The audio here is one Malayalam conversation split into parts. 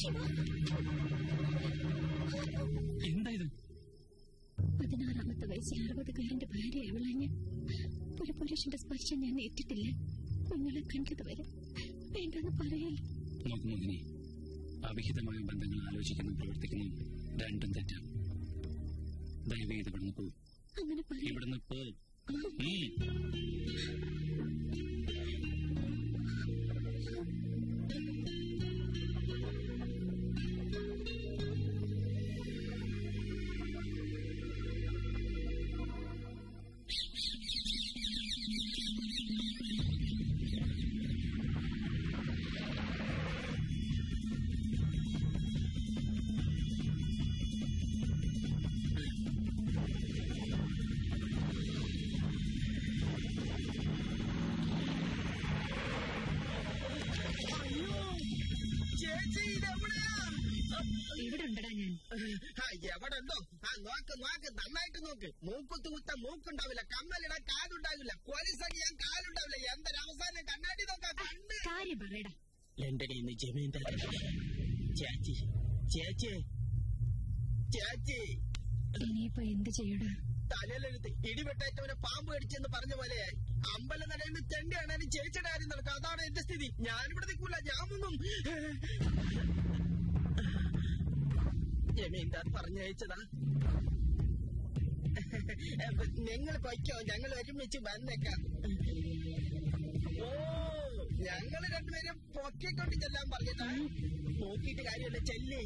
ശിവ എന്താ ഇത് പതിനാറാമത്തെ വയസ്സിൽ അറുപതുകാരന്റെ ഭാര്യയാവളാൻ ഞാൻ ഒരു പുരുഷന്റെ സ്പർശം ഞാൻ ഏറ്റിട്ടില്ല നിങ്ങളെ കണ്ടതുവരെ വേണ്ടെന്ന് പറയല്ല നോക്ക് മോഹിനി അവിഹിതമായ ബന്ധങ്ങൾ ആലോചിക്കുന്നു പ്രവർത്തിക്കുന്നു രണ്ടും തെറ്റാം ദയവ് ചെയ്ത് ഇവിടുന്ന് പോ അങ്ങനെ പറയും ഇവിടുന്ന് പോ ഉം. ചേച്ചി ഇതെവിടെയാ ഇവിടെ ഉണ്ടടാ ഞാൻ ആ, എവിടെ ഉണ്ടോ ആ നോക്ക് നോക്ക് നന്നായിട്ട് നോക്ക് മൂക്കുത്ത് കുത്ത മൂക്കുണ്ടാവില്ല കമ്മലിടാ കാലുണ്ടാവില്ല പോലീസടിയാൻ കാലുണ്ടാവില്ല എന്തൊരവസാനം കണ്ണാടി നോക്കാം കണ്ണ് കാര്യം പറയടാ ലണ്ടനിൽ നിന്ന് ജമീന്ദാർ ചേച്ചി ചേച്ചി ചേച്ചി ഇനിയിപ്പോ എന്ത് ചെയ്യടാ തലയിലെഴുത്ത് ഇടിവെട്ടേറ്റവനെ പാമ്പ് കടിച്ചെന്ന് പറഞ്ഞ പോലെയായി അമ്പലം നടയിൽ തെണ്ടി കാണാനും ചേച്ചിയുടെ കാര്യം നടക്കും അതാണ് എന്റെ സ്ഥിതി ഞാനിവിടെ നിൽക്കൂല ഞാൻ മുങ്ങും ജമീന്ദാർ പറഞ്ഞയച്ചതാ നിങ്ങൾ പൊയ്ക്കോ ഞങ്ങൾ ഒരുമിച്ച് വന്നേക്കാം ഓ ഞങ്ങൾ രണ്ടുപേരും പൊക്കിക്കൊണ്ട് ചെല്ലാൻ പറഞ്ഞിട്ടാ നോക്കിയിട്ട് കാര്യമല്ല ചെല്ലി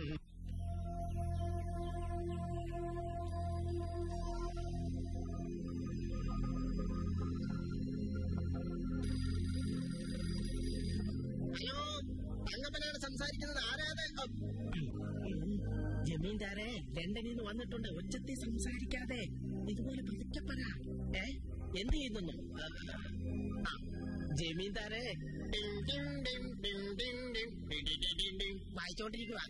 ഹലോ തങ്കപ്പനാണ് സംസാരിക്കുന്നത് ആരാധ ജമീന്ദാരെ ലണ്ടനിൽ നിന്ന് വന്നിട്ടുണ്ട് ഒച്ചത്തിൽ സംസാരിക്കാതെ ഇതുപോലെ പതുക്കെ പറ ഏ എന്ത് ചെയ്യുന്നു ആ, ജമീന്ദാരെ ഡിം, ഡിം, ഡിം, ഡിം, ഡിം, ഡിം, ഡിം, ഡിം, ഡിം, ഡിം, ഡിം. വായിച്ചോണ്ടിരിക്കുക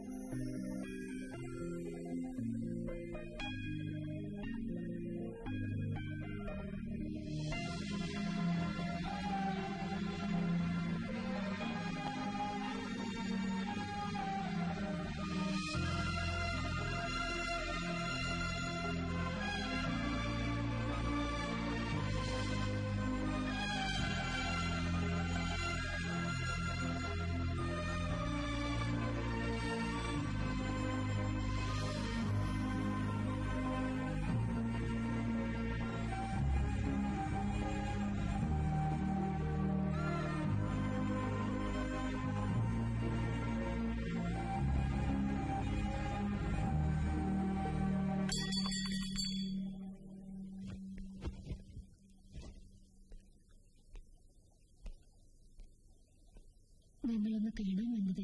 ഞങ്ങളൊന്ന് കാണാൻ വന്നത്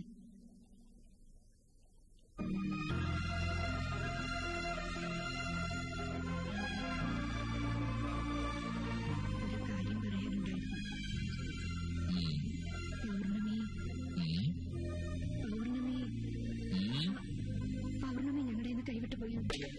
ഒരു കാര്യം പറയാനുണ്ടായിരുന്നു പൗർണമി പൗർണമി പൗർണമി ഞങ്ങളുടെ നിന്ന് കൈവിട്ടു പോയി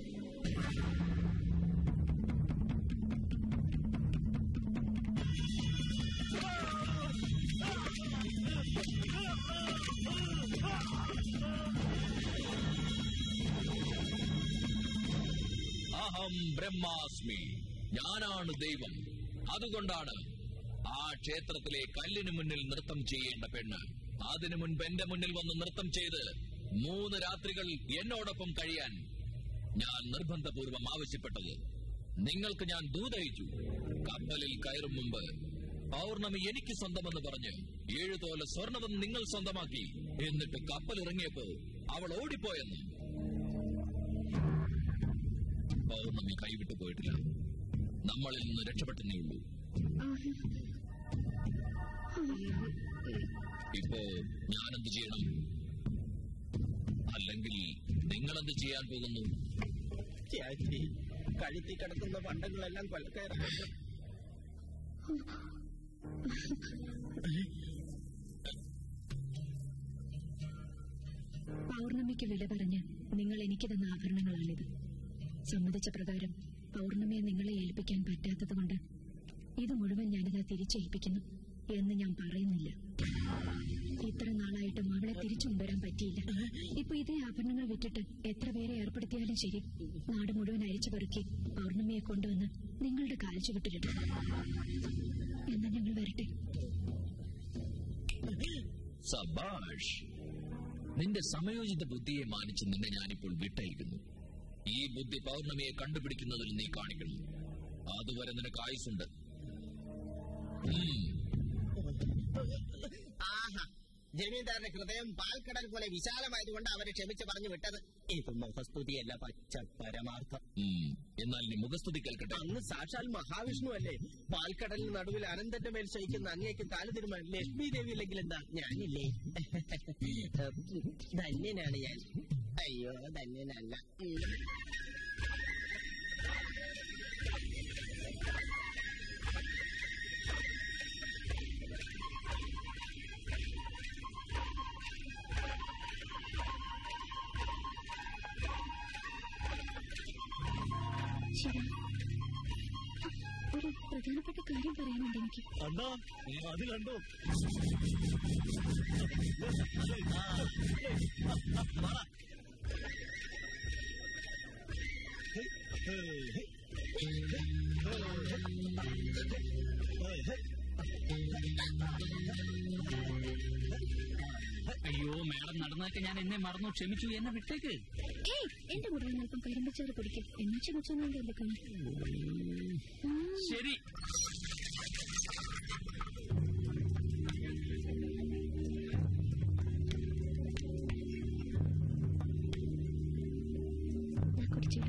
അഹം ബ്രഹ്മാസ്മി ഞാനാണ് ദൈവം അതുകൊണ്ടാണ് ആ ക്ഷേത്രത്തിലെ കല്ലിനു മുന്നിൽ നൃത്തം ചെയ്യേണ്ട പെണ്ണ് അതിനു മുൻപ് എന്റെ മുന്നിൽ വന്ന് നൃത്തം ചെയ്ത് മൂന്ന് രാത്രികൾ എന്നോടൊപ്പം കഴിയാൻ ഞാൻ നിർബന്ധപൂർവം ആവശ്യപ്പെട്ടത് നിങ്ങൾക്ക് ഞാൻ ദൂതയച്ചു കപ്പലിൽ കയറും മുമ്പ് പൗർണമി എനിക്ക് സ്വന്തമെന്ന് പറഞ്ഞ് ഏഴുതോല സ്വർണവും നിങ്ങൾ സ്വന്തമാക്കി എന്നിട്ട് കപ്പൽ ഇറങ്ങിയപ്പോ അവൾ ഓടിപ്പോയെന്ന് പൗർണമി കൈവിട്ടു പോയിട്ടില്ല നമ്മളിൽ നിന്ന് രക്ഷപ്പെട്ടെന്നേ ഉള്ളൂ ഇപ്പോ ഞാനെന്ത് ചെയ്യണം അല്ലെങ്കിൽ നിങ്ങളെന്ത് ചെയ്യാൻ പോകുന്നു ചേച്ചി കഴുത്തി കിടക്കുന്ന പണ്ടങ്ങളെല്ലാം കൊലക്കയറാണ് പൗർണമിക്ക് വില പറഞ്ഞ് നിങ്ങൾ എനിക്ക് തന്ന ആഭരണങ്ങളാണിത് സമ്മതിച്ച പ്രകാരം പൗർണമിയെ നിങ്ങളെ ഏൽപ്പിക്കാൻ പറ്റാത്തതുകൊണ്ട് ഇത് മുഴുവൻ ഞാനിതാ തിരിച്ചേൽപ്പിക്കുന്നു എന്ന് ഞാൻ പറയുന്നില്ല ഇത്ര നാളായിട്ടും അവളെ തിരിച്ചു കൊണ്ടുവരാൻ പറ്റിയില്ല ഇപ്പൊ ഇതേ ആഭരണങ്ങൾ വിറ്റിട്ട് എത്ര പേരെ ഏർപ്പെടുത്തിയാലും ശരി നാട് മുഴുവൻ അരിച്ചു പെറുക്കി പൗർണമിയെ കൊണ്ടുവന്ന് നിങ്ങളുടെ കാൽച്ചു വിട്ടിട്ടുണ്ട് എന്നാ ഞങ്ങൾ വരട്ടെ സബാഷ് നിന്റെ സമയോചിത ബുദ്ധിയെ മാനിച്ച് നിന്നെ ഞാനിപ്പോൾ വിട്ടയക്കുന്നു ഈ ബുദ്ധി പൗർണമിയെ കണ്ടുപിടിക്കുന്നതിൽ നീ കാണിക്കണം അതുവരെ നിനക്ക് ആയുസുണ്ട് ഉം. ആഹാ ജമീന്ദാറിന്റെ ഹൃദയം പാൽക്കടൽ പോലെ വിശാലമായതുകൊണ്ട് അവരെ ക്ഷമിച്ച് പറഞ്ഞു വിട്ടത് ഇത് മുഖസ്തുതിയല്ല പച്ച പരമാർത്ഥം ഉം. എന്നാൽ നീ മുഖസ്തുതി കേൾക്കട്ടെ അന്ന് സാക്ഷാൽ മഹാവിഷ്ണു അല്ലേ പാൽക്കടലിന് നടുവിൽ അനന്തന്റെ മേൽ ശയിക്കുന്ന അങ്ങേക്ക് കാല് തിരുമാൻ ലക്ഷ്മി ദേവി ഇല്ലെങ്കിൽ എന്താ ഞാനില്ലേ ധന്യനാണ് ഞാൻ അയ്യോ ധന്യനല്ല ഉം. ശരി ഒരു പ്രധാനപ്പെട്ട കാര്യം പറയാനുണ്ട് എനിക്ക് അണ്ണാ അത് കണ്ടോ അയ്യോ മാഡം നടന്നൊക്കെ ഞാൻ എന്നെ മറന്നു ക്ഷമിച്ചു എന്നെ വിട്ടേക്ക് ഏയ് എന്റെ കൂടെ വന്ന് അല്പം കരിമ്പച്ചാറ് കുടിക്കും എന്നെ ക്ഷമിച്ചൊന്നും എടുക്കണം ശരി കുടിച്ചോളൂ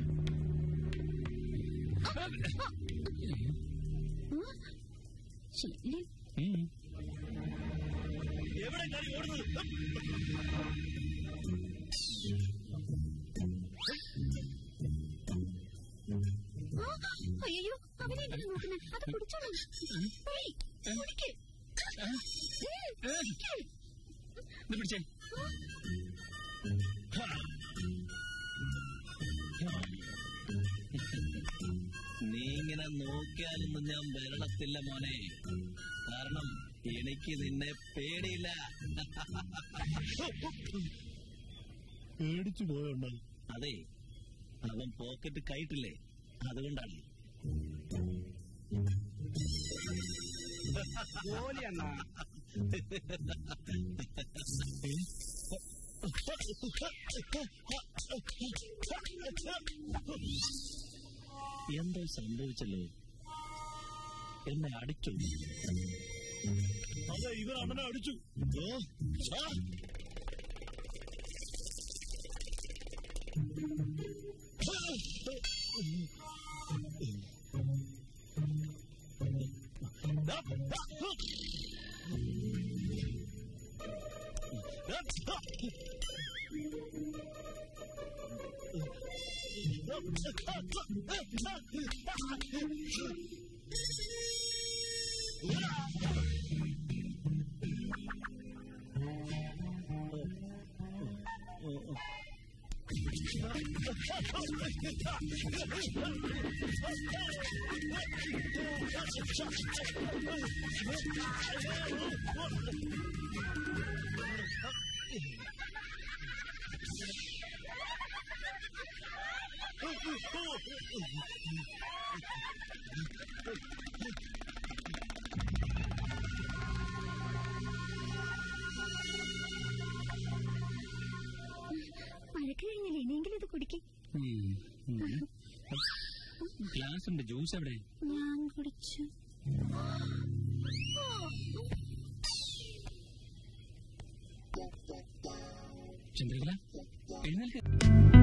ശല്യം ഉം. എവിടെ കറി ഓടുന്നത് അയ്യോ അവനെ എന്തിനാ നോക്കുന്നത് അത് കുടിച്ചോളൂ ഏയ്, കുടിക്ക്. ഏയ്, കുടിക്ക്. ഇത് പിടിച്ചേ നീ ഇങ്ങനെ നോക്കിയാലൊന്നും ഞാൻ വരണത്തില്ല മോനെ കാരണം എനിക്ക് നിന്നെ പേടിയില്ല പേടിച്ചു പോയോണ്ട അതെ അവൻ പോക്കറ്റ് കയറ്റില്ലേ അതുകൊണ്ടാണ് എന്തോ സംഭവിച്ചല്ലോ എന്നെ അടിച്ചു അതെ ഇവർ അണ്ണനെ അടിച്ചു മഴക്ക് കഴിഞ്ഞില്ല ഇനിയെങ്കിലും ഇത് കുടിക്കും ഗ്ലാസ് ഉണ്ട് ജ്യൂസ് എവിടെ ഞാൻ കുടിച്ചു ചന്ദ്രകല എഴുന്നേൽക്ക്